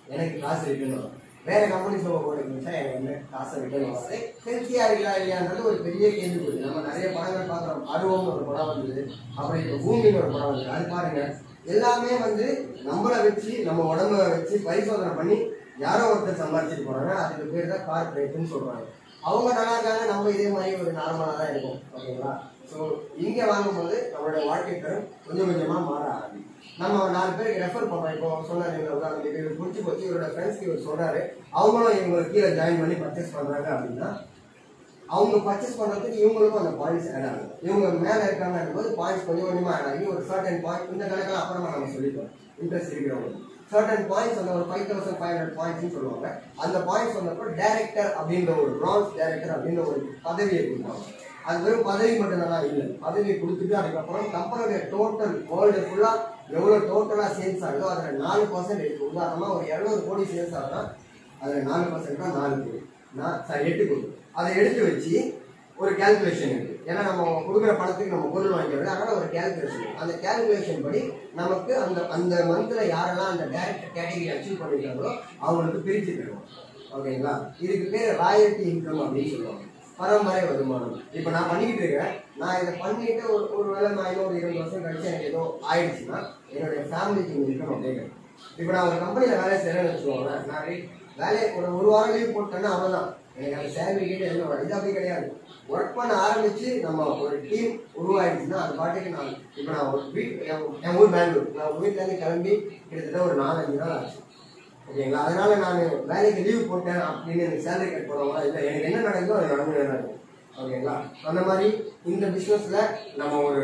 எனக்கு காசு ரிட்டர்ன் வரும் வேற கம்பெனிஸ் நம்ம போட்டு இருந்துச்சா எனக்கு என்ன காசை ரிட்டர்ன் வராது ஹெல்த்தியா இருக்கா இல்லையான்றது ஒரு பெரிய கேள்விக்குறி நம்ம நிறைய படங்கள் பார்க்குறோம் அருவம்னு ஒரு படம் வந்தது அப்புறம் இப்போ பூமின்னு ஒரு படம் வந்தது அது பாருங்க எல்லாமே வந்து நம்மளை வச்சு நம்ம உடம்ப வச்சு பரிசோதனை பண்ணி யாரோ ஒருத்தர் சம்பாதிச்சுட்டு போறாங்க அதுக்கு பேர் தான் கார்பரேட்னு சொல்றாங்க அவங்க நல்லா இருக்காங்க நம்ம இதே மாதிரி ஒரு நார்மலாக தான் இருக்கும் ஓகேங்களா ஸோ இங்கே வாங்கும்போது நம்மளோட வாழ்க்கை தரம் கொஞ்சம் கொஞ்சமாக மாற ஆரம்பிக்கும் நம்ம நாலு பேருக்கு ரெஃபர் பண்ணுறோம் இப்போ சொன்னார் எங்களை உதாரணத்துக்கு இவர் பிடிச்சி போச்சு இவரோட ஃப்ரெண்ட்ஸ்க்கு இவர் சொல்றாரு அவங்களும் இவங்களுக்கு கீழே ஜாயின் பண்ணி பர்ச்சேஸ் பண்றாங்க அப்படின்னா அவங்க பர்ச்சேஸ் பண்றதுக்கு இவங்களுக்கும் அந்த பாயிண்ட்ஸ் ஆட் ஆகும் இவங்க மேல இருக்காங்க போது பாயிண்ட்ஸ் கொஞ்சம் கொஞ்சமா ஆட் ஆகி ஒரு சர்டன் பாயிண்ட் இந்த கணக்கில் அப்புறமா நம்ம சொல்லிப்போம் இன்ட்ரெஸ்ட் இருக்கிறவங்க சர்டன் பாயிண்ட்ஸ் அந்த ஒரு five thousand five hundred points சொல்லுவாங்க அந்த பாயிண்ட்ஸ் வந்தப்போ டேரக்டர் அப்படின்ற ஒரு பிரான்ஸ் டேரக்டர் அப்படின்ற ஒரு பதவியை கொடுப்பாங்க அது வெறும் பதவி மட்டும்தான் இல்லை பதவியை கொடுத்துட்டு அதுக்கப்புறம் கம்பெனியோட டோட்டல் வேர்ல்டு ஃபுல்லா எவ்வளவு டோட்டலா சேல்ஸ் ஆகுதோ அதுல நாலு பர்சன்ட் இருக்கு உதாரணமா ஒரு இரநூறு கோடி சேல்ஸ் ஆகுதுன்னா அதுல நாலு பர்சன்ட் தான் நாலு கோடி நான் சாரி எட்டு கோடி அதை எடுத்து வச்சு ஒரு கால்குலேஷன் இருக்கு ஏன்னா நம்ம கொடுக்குற பணத்துக்கு நம்ம பொருள் வாங்கிக்கிறது அதனால ஒரு கால்குலேஷன் அந்த கால்குலேஷன் படி நமக்கு அந்த அந்த மந்த்ல யாரெல்லாம் அந்த டைரக்ட் கேட்டகரி அச்சீவ் பண்ணிருக்காங்களோ அவங்களுக்கு பிரிச்சு தருவோம் ஓகேங்களா இதுக்கு பேர் ராயல்டி இன்கம் அப்படின்னு சொல்லுவாங்க பரம்பரை வருமானம் இப்போ நான் பண்ணிக்கிட்டு இருக்கேன் நான் இதை பண்ணிட்டு ஒரு ஒரு வேளை நான் இன்னொரு இருபது வருஷம் கழிச்சு எனக்கு ஏதோ ஆயிடுச்சுன்னா என்னுடைய ஃபேமிலிக்கு இன்கம் அப்படிங்கிறது இப்போ நான் ஒரு கம்பெனியில் வேலை செய்யறேன்னு வச்சுக்கோங்களேன் நான் re- வேலையை ஒரு ஒரு வாரம் லீவ் போட்டேன்னா அவ்வளோதான் எனக்கு அந்த சேலரி கிட்ட எதுவும் வராது. இது அப்படி கிடையாது ஒர்க் பண்ண ஆரம்பிச்சு நம்ம ஒரு டீம் உருவாயிடுச்சுன்னா அது பாட்டுக்கு நான் இப்போ நான் ஒரு வீட் என் என் ஊர் பெங்களூர் நான் ஒரு வீட்டிலேருந்து கிளம்பி கிட்டத்தட்ட ஒரு நாலஞ்சு நாள் ஆச்சு ஓகேங்களா அதனால நான் வேலைக்கு லீவ் போட்டேன் அப்படின்னு எனக்கு சேலரி கட் பண்ணுவாங்க இல்லை எனக்கு என்ன நடக்குதோ அது நடந்து நடக்கும் ஓகேங்களா அந்த மாதிரி இந்த பிஸ்னஸ்ல நம்ம ஒரு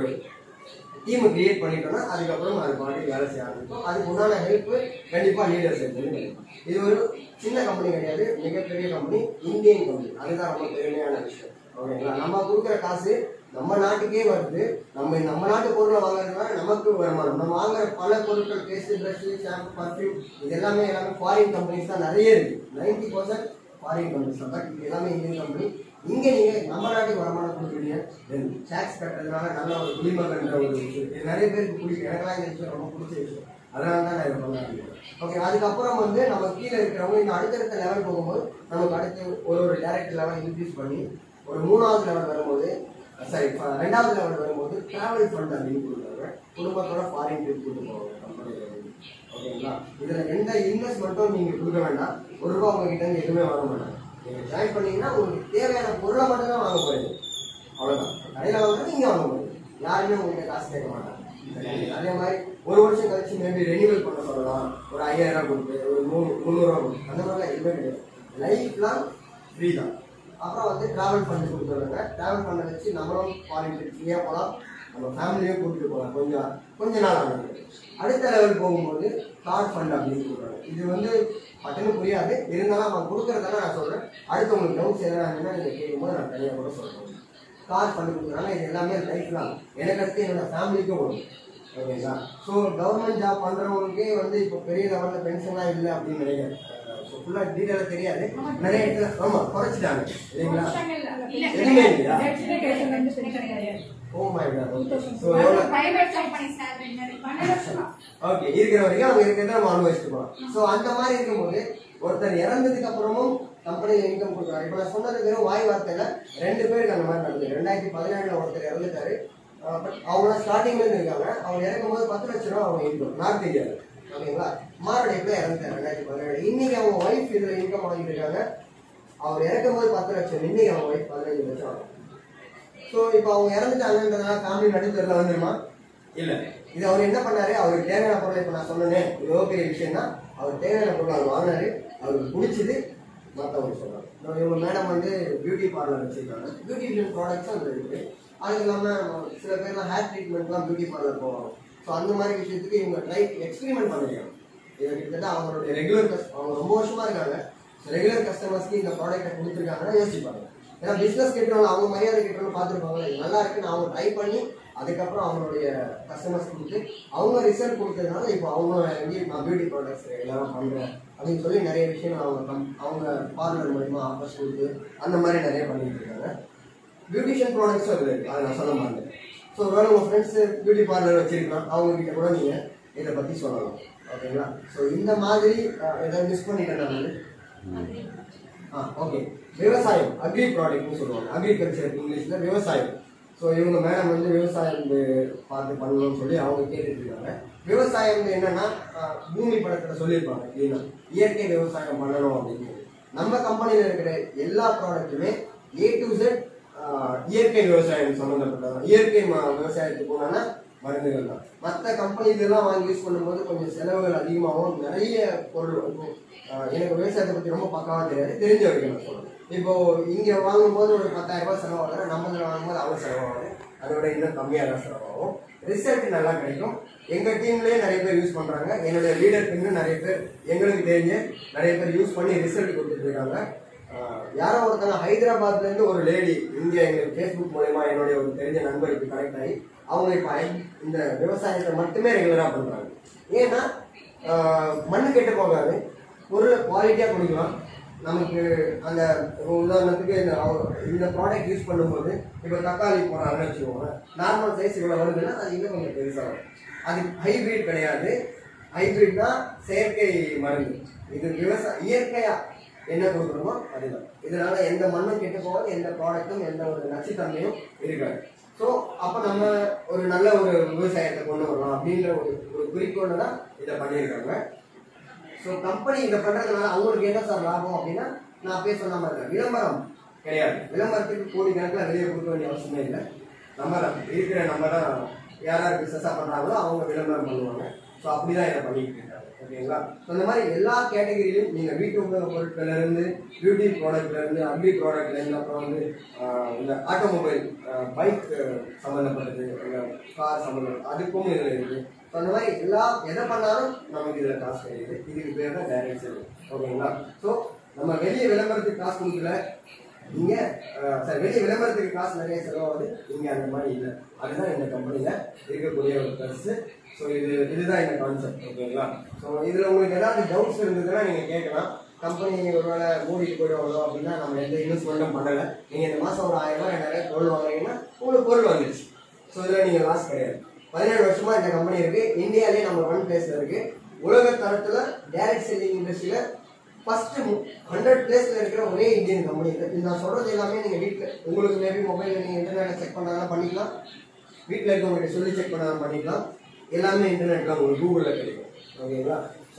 டீமை கிரியேட் பண்ணிட்டோம்னா அதுக்கப்புறம் அது பாட்டுக்கு வேலை செய்ய ஆரம்பிக்கும் அதுக்கு உண்டான ஹெல்ப் கண்டிப்பாக லீடர்ஸ் இருந்து இது ஒரு சின்ன கம்பெனி கிடையாது மிகப்பெரிய கம்பெனி இந்தியன் கம்பெனி அதுதான் ரொம்ப பெருமையான விஷயம் ஓகேங்களா நம்ம கொடுக்குற காசு நம்ம நாட்டுக்கே வருது நம்ம நம்ம நாட்டு பொருளை வாங்குறதுனால நமக்கு வருமானம் நம்ம வாங்குற பல பொருட்கள் பேஸ்ட் ப்ரஷ் ஷாம்பு பர்ஃப்யூம் இது எல்லாமே எல்லாமே ஃபாரின் கம்பெனிஸ் தான் நிறைய இருக்கு நைன்டி பர்சன்ட் ஃபாரின் கம்பெனிஸ் தான் பட் இது எல்லாமே இந்தியன் கம்பெனி இங்க நீங்க நம்ம நாட்டுக்கு வருமானம் கொடுக்குறீங்க தென் டேக்ஸ் கட்டுறதுனால நல்ல ஒரு குடிமகன்ற ஒரு விஷயம் இது நிறைய பேருக்கு பிடிக்கும் எனக்கெல்லாம் இந்த விஷயம் ரொம்ப பிடிச்ச விஷயம் அதனால தான் நான் இதை பண்ண ஆரம்பிக்கிறேன் ஓகே அதுக்கப்புறம் வந்து நம்ம கீழே இருக்கிறவங்க இந்த அடுத்தடுத்த லெவல் போகும்போது நமக்கு அடுத்து ஒரு ஒரு டேரக்ட் லெவல் இன்க்ரீஸ் பண்ணி ஒரு மூணாவது லெவல் வரும்போது சாரி ரெண்டாவது லெவல் வரும்போது டிராவல் ஃபண்ட் அப்படின்னு கொடுக்குறாங்க குடும்பத்தோட ஃபாரின் ட்ரிப் கூட்டு போவாங்க கம்பெனியில் ஓகேங்களா இதுல எந்த இன்வெஸ்ட்மெண்ட்டும் நீங்க கொடுக்க வேண்டாம் ஒரு ரூபா உங்ககிட்ட இருந்து எதுவுமே வாங்க மாட்டாங்க நீங்க ஜாயின் பண்ணீங்கன்னா உங்களுக்கு தேவையான பொருளை மட்டும் தான் வாங்க போறீங்க அவ்வளவுதான் கடையில வாங்குறது நீங்க வாங்க போறீங்க யாருமே உங்ககிட்ட காசு கேட்க மாட்டாங்க அதே மாதிரி ஒரு வருஷம் கழிச்சு மேபி ரெனிவல் பண்ண சொல்லலாம் ஒரு ஐயாயிரம் ரூபாய் கொடுத்து ஒரு மூணு முந்நூறுரூவா கொடுத்து அந்த மாதிரிலாம் எதுவுமே கிடையாது லைஃப் லாங் ஃப்ரீ தான் அப்புறம் வந்து டிராவல் ஃபண்ட் கொடுத்துருவாங்க டிராவல் ஃபண்டை வச்சு நம்மளும் ஃபாரின் ட்ரிப் ஃப்ரீயாக போகலாம் நம்ம ஃபேமிலியும் கூட்டிட்டு போகலாம் கொஞ்சம் கொஞ்ச நாள் ஆகும் அடுத்த லெவல் போகும்போது கார் ஃபண்ட் அப்படின்னு சொல்றாங்க இது வந்து பட்டுன்னு புரியாது இருந்தாலும் அவன் கொடுக்கறதால நான் சொல்றேன் அடுத்து உங்களுக்கு டவுட்ஸ் எதனா நீங்க கேட்கும்போது நான் தனியாக கூட சொல்றேன் கார் ஃபண்ட் கொடுக்குறாங்க இது எல்லாமே லைஃப் லாங் எனக்கு அடுத்து என்னோட ஃபேமிலிக்கும் வரும் ஓகேங்களா ஸோ கவர்மெண்ட் ஜாப் பண்றவங்களுக்கே வந்து இப்போ பெரிய லெவலில் பென்ஷன்லாம் இல்லை அப்படின்னு நினைக்கிறேன் ஸோ ஃபுல்லாக டீட்டெயிலாக தெரியாது நிறைய இடத்துல ஆமாம் குறைச்சிட்டாங்க இல்லைங்களா எதுவுமே இல்லையா ஓ மை காட் ஸோ எவ்வளோ ஓகே இருக்கிற வரைக்கும் அவங்க இருக்கிறத நம்ம அனுபவிச்சுட்டு போகலாம் ஸோ அந்த மாதிரி இருக்கும்போது ஒருத்தர் இறந்ததுக்கு அப்புறமும் கம்பெனியில் இன்கம் கொடுக்குறாரு இப்போ நான் சொன்னது வெறும் வாய் வார்த்தையில ரெண்டு பேருக்கு அந்த மாதிரி நடந்தது ரெண்டாயிரத்தி பதினேழுல ஒருத்தர் இறந்துட்டாரு பட் அவங்களாம் ஸ்டார்டிங்ல இருந்து இருக்காங்க அவங்க இறக்கும் போது பத்து லட்ச ரூபா அவங்க இன்கம் நார்த் இந்தியாவில் ஓகேங்களா மாரடைப்புல இறந்துட்டாரு ரெண்டாயிரத்தி பதினேழு இன்னைக்கு அவங்க ஒய்ஃப் இதுல இன்கம் வாங்கிட்டு இருக்காங்க அவர் இறக்கும் போது பத்து லட்சம் இன்னைக்கு அவங்க ஒய்ஃப் பதினஞ்சு லட்சம் ஆகும் ஸோ இப்போ அவங்க இறந்துட்டாங்கன்றதுனால ஃபேமிலி நடுத்தரில் வந்துருமா இல்ல இது அவர் என்ன பண்ணாரு அவருக்கு தேவையான பொருளை இப்போ நான் சொன்னேன் இது எவ்வளோ பெரிய விஷயம் தான் அவர் தேவையான பொருள் அவர் வாங்கினாரு அவருக்கு பிடிச்சது மற்றவங்க சொல்றாங்க நம்ம இவங்க மேடம் வந்து பியூட்டி பார்லர் வச்சிருக்காங்க பியூட்டி ப்ராடக்ட்ஸும் அது இருக்கு அது இல்லாமல் சில பேர்லாம் ஹேர் ட்ரீட்மெண்ட்லாம் பியூட்டி பார்லர் போவாங்க ஸோ அந்த மாதிரி விஷயத்துக்கு இவங்க ட்ரை எக்ஸ்பெரிமெண்ட் பண்ணிருக்காங்க இது கிட்டத்தட்ட அவங்களுடைய ரெகுலர் அவங்க ரொம்ப வருஷமா இருக்காங்க ரெகுலர் கஸ்டமர்ஸ்க்கு இந்த ப்ராடக்ட்டை கொடுத்துருக்காங்கன்னா யோசிப்பாங்க ஏன்னா பிசினஸ் கிட்டவங்க அவங்க மரியாதை கிட்டவங்க பார்த்துருப்பாங்க இது நல்லா இருக்குன்னு அவங்க ட்ரை பண்ணி அதுக்கப்புறம் அவங்களுடைய கஸ்டமர்ஸ் கொடுத்து அவங்க ரிசல்ட் கொடுத்ததுனால இப்போ அவங்க வந்து நான் பியூட்டி ப்ராடக்ட்ஸ் எல்லாரும் பண்றேன் அப்படின்னு சொல்லி நிறைய விஷயம் அவங்க கம்- அவங்க பார்லர் மூலியமா ஆஃபர்ஸ் கொடுத்து அந்த மாதிரி நிறைய பண்ணிட்டு இருக்காங்க பியூட்டிஷியன் ப்ராடக்ட்ஸும் அதில் இருக்கு அதை நான் சொல்ல மாட்டேன் ஸோ ஒருவேளை உங்கள் ஃப்ரெண்ட்ஸ் பியூட்டி பார்லர் வச்சிருக்கலாம் அவங்க கிட்ட கூட நீங்கள் இதை பற்றி சொல்லலாம் ஓகேங்களா ஸோ இந்த மாதிரி அஹ், ஏதாவது மிஸ் பண்ணிட்டேன் நான் வந்து ஆ ஓகே விவசாயம் அக்ரி ப்ராடக்ட்னு சொல்லுவாங்க அக்ரிகல்ச்சர் இங்கிலீஷில் விவசாயம் ஸோ இவங்க மேடம் வந்து விவசாயம் வந்து பார்த்து பண்ணணும்னு சொல்லி அவங்க கேட்டுட்டு இருக்காங்க விவசாயம் என்னன்னா ஆ, பூமி படத்தில் சொல்லியிருப்பாங்க இல்லைன்னா இயற்கை விவசாயம் பண்ணணும் அப்படின்னு நம்ம கம்பெனியில் இருக்கிற எல்லா ப்ராடக்ட்டுமே ஏ டு செட் இயற்கை விவசாயம் சம்மந்தப்பட்டது இயற்கை ம- விவசாயத்துக்கு போனோன்னா மருந்துகள் தான் மற்ற கம்பெனிலாம் வாங்கி யூஸ் பண்ணும்போது கொஞ்சம் செலவுகள் அதிகமாகவும் நிறைய பொருள் வந்து ஆஹ் எனக்கு விவசாயத்தை பற்றி ரொம்ப பக்காவாக தெரியாது தெரிஞ்ச வரைக்கும் நான் சொல்றேன் இப்போ இங்கே வாங்கும்போது ஒரு பத்தாயிரம் ரூபாய் செலவாகுது நம்ம இதில் வாங்கும்போது அவ்வளோ செலவாகுது அதோட இன்னும் கம்மியாக தான் செலவாகும் ரிசல்ட் நல்லா கிடைக்கும் எங்கள் டீம்லேயே நிறைய பேர் யூஸ் பண்ணுறாங்க என்னுடைய லீடர் இன்னும் நிறைய பேர் எங்களுக்கு தெரிஞ்ச நிறைய பேர் யூஸ் பண்ணி ரிசல்ட் கொடுத்துட்டு இருக்காங்க ஆஹ் யாரோ ஒருத்தங்க ஹைதராபாத்ல இருந்து ஒரு லேடி இங்க எங்களுக்கு ஃபேஸ்புக் மூலயமா என்னுடைய ஒரு தெரிஞ்ச நண்பருக்கு கனெக்ட் ஆகி அவங்க இப்ப ஐ- இந்த விவசாயத்தை மட்டுமே ரெகுலரா பண்றாங்க ஏன்னா ஆஹ் மண்ணு கெட்டு போகாது பொருளை குவாலிட்டியா கொடுக்கலாம் நமக்கு அந்த இப்போ உதாரணத்துக்கு இந்த அவ- இந்த ப்ராடக்ட் யூஸ் பண்ணும்போது இப்போ தக்காளி போடுறாங்கன்னு வச்சுக்கோங்க நார்மல் சைஸ் இவ்வளோ வருதுன்னா அது இன்னும் கொஞ்சம் பெருசாகும் அது ஹைபிரிட் கிடையாது ஹைபிரிட்னா செயற்கை மருந்து இது விவசாய இயற்கையா என்ன கொடுக்குறோமோ அதுதான் இதனால எந்த மண்ணும் கெட்டு போகாது எந்த ப்ராடக்ட்டும் எந்த ஒரு நச்சுத்தன்மையும் இருக்காது ஸோ அப்போ நம்ம ஒரு நல்ல ஒரு விவசாயத்தை கொண்டு வரலாம் அப்படின்ற ஒரு ஒரு குறிக்கோளை தான் இதை பண்ணியிருக்காங்க ஸோ கம்பெனி இதை பண்றதுனால அவங்களுக்கு என்ன சார் லாபம் அப்படின்னா நான் அப்பயே சொன்ன மாதிரி தான் விளம்பரம் கிடையாது விளம்பரத்துக்கு கோடி கணக்கில் வெளியே கொடுக்க வேண்டிய அவசியமே இல்லை நம்ம தான் இருக்கிற நம்ம தான் யார் யார் பிஸ்னஸாக பண்ணுறாங்களோ அவங்க விளம்பரம் பண்ணுவாங்க ஸோ அப்படிதான் இதை பண்ணிட்டு இருக்காங்க ஓகேங்களா ஸோ இந்த மாதிரி எல்லா கேட்டகரியிலும் நீங்கள் வீட்டு உபயோக பொருட்கள்ல இருந்து பியூட்டி ப்ராடக்ட்ல இருந்து அக்ரி ப்ராடக்ட்ல இருந்து அப்புறம் வந்து ஆஹ், இந்த ஆட்டோமொபைல் பைக் சம்மந்தப்பட்டது கார் சம்மந்தப்பட்டது அதுக்கும் இதில் இருக்குது ஸோ அந்த மாதிரி எல்லா எதை பண்ணாலும் நமக்கு இதில் காசு கிடைக்குது இதுக்கு பேர் தான் டைரக்ட் செல் ஓகேங்களா ஸோ நம்ம வெளியே விளம்பரத்துக்கு காசு கொடுக்கல இங்க அஹ், சரி வெளியே விளம்பரத்துக்கு காசு நிறைய செலவாகுது இங்க அந்த மாதிரி இல்லை அதுதான் இந்த கம்பெனில இருக்கக்கூடிய ஒரு ப்ளஸ் ஸோ இது இதுதான் இந்த கான்செப்ட் ஓகேங்களா ஸோ இதுல உங்களுக்கு ஏதாவது டவுட்ஸ் இருந்ததுன்னா நீங்க கேட்கலாம் கம்பெனி ஒருவேளை மூடிட்டு போயிடுவாங்களோ அப்படின்னா நம்ம எந்த இன்வெஸ்ட்மெண்ட்டும் பண்ணல நீங்க இந்த மாசம் ஒரு ஆயிரம் ரூபாய் ரெண்டாயிரம் பொருள் வாங்குறீங்கன்னா உங்களுக்கு பொருள் வந்துருச்சு ஸோ இதில் நீங்கள் லாஸ் கிடையாது பதினேழு வருஷமா இந்த கம்பெனி இருக்கு இந்தியாவிலே நம்ம ஒன் பிளேஸ்ல இருக்கு உலக தரத்துல டைரக்ட் செல்லிங் இண்டஸ்ட்ரியில ஃபர்ஸ்ட் ஹண்ட்ரட் பிளேஸ்ல இருக்கிற ஒரே இந்தியன் கம்பெனி இது நான் சொல்றது எல்லாமே நீங்க வீட்டில் உங்களுக்கு மேபி மொபைல் நீங்க இன்டர்நெட் செக் பண்ணாலும் பண்ணிக்கலாம் வீட்டில் இருக்கவங்ககிட்ட சொல்லி செக் பண்ணாலும் பண்ணிக்கலாம் எல்லாமே இன்டர்நெட்ல உங்களுக்கு கூகுளில் கிடைக்கும் ஓகேங்களா ஸோ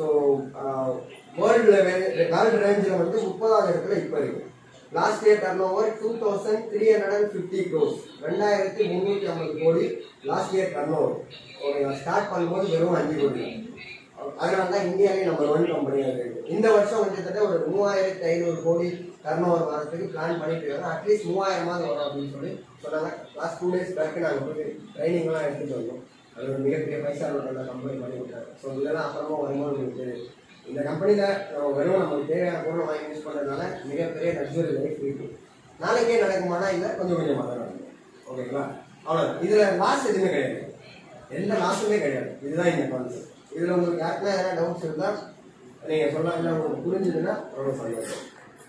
வேர்ல்டு வேர்ல்டு ரேஞ்சில் வந்து முப்பதாவது இடத்துல இப்போ இருக்கு last year turnover two thousand three hundred and fifty crores ரெண்டாயிரத்தி முந்நூற்றி ஐம்பது கோடி லாஸ்ட் இயர் டர்ன் ஓவர் ஓகேங்களா ஸ்டார்ட் பண்ணும்போது வெறும் அஞ்சு கோடி தான். அதனால தான் இந்தியாவிலே நம்பர் ஒன் கம்பெனியாக இருக்கு இந்த வருஷம் கிட்டத்தட்ட ஒரு மூவாயிரத்தி ஐநூறு கோடி டர்ன் ஓவர் வரதுக்கு பிளான் பண்ணிட்டு இருக்காங்க அட்லீஸ்ட் மூவாயிரமாவது வரும் அப்படின்னு சொல்லி சொன்னாங்க லாஸ்ட் டூ டேஸ் பேக்கு நாங்கள் போய் ட்ரைனிங்லாம் எடுத்துட்டு வந்தோம் அது ஒரு மிகப்பெரிய பைசா நல்ல கம்பெனி பண்ணி விட்டாங்க ஸோ இதெல்லாம் அப்புறமா வரும்போது உங்களுக்கு இந்த கம்பெனியில் நம்ம வெறும் நமக்கு தேவையான பொருளை வாங்கி யூஸ் பண்ணுறதுனால மிகப்பெரிய லக்ஸுரி லைஃப் இருக்கு நாளைக்கே நடக்குமானா இல்லை கொஞ்சம் கொஞ்சமாக தான் நடக்கும் ஓகேங்களா அவ்வளோதான் இதில் லாஸ் எதுவுமே கிடையாது எந்த லாஸுமே கிடையாது இதுதான் இந்த கான்செப்ட் இதில் உங்களுக்கு யாருக்குன்னா எதனா டவுட்ஸ் இருந்தால் நீங்கள் சொல்லலாம் இல்லை உங்களுக்கு புரிஞ்சுதுன்னா ரொம்ப சந்தோஷம்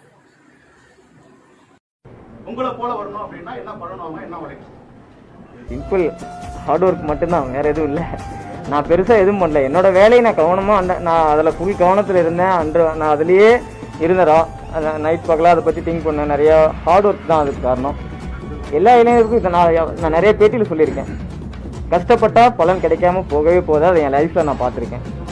உங்களை போல வரணும் அப்படின்னா என்ன பண்ணணும் அவங்க என்ன உழைக்கும் சிம்பிள் ஹார்ட் ஒர்க் மட்டும்தான் வேற எதுவும் இல்லை நான் பெருசாக எதுவும் பண்ணல என்னோட வேலையை நான் கவனமாக அந்த நான் அதில் ஃபுல் கவனத்தில் இருந்தேன் அன்று நான் அதுலேயே இருந்தேன் நைட் பகலாக அதை பற்றி திங்க் பண்ணேன் நிறையா ஹார்ட் ஒர்க் தான் அதுக்கு காரணம் எல்லா இளைஞருக்கும் இதை நான் எவ்- நான் நிறைய பேட்டியில் சொல்லியிருக்கேன் கஷ்டப்பட்டா பலன் கிடைக்காம போகவே போகாது அதை என் லைஃப்பில் நான் பார்த்துருக்கேன்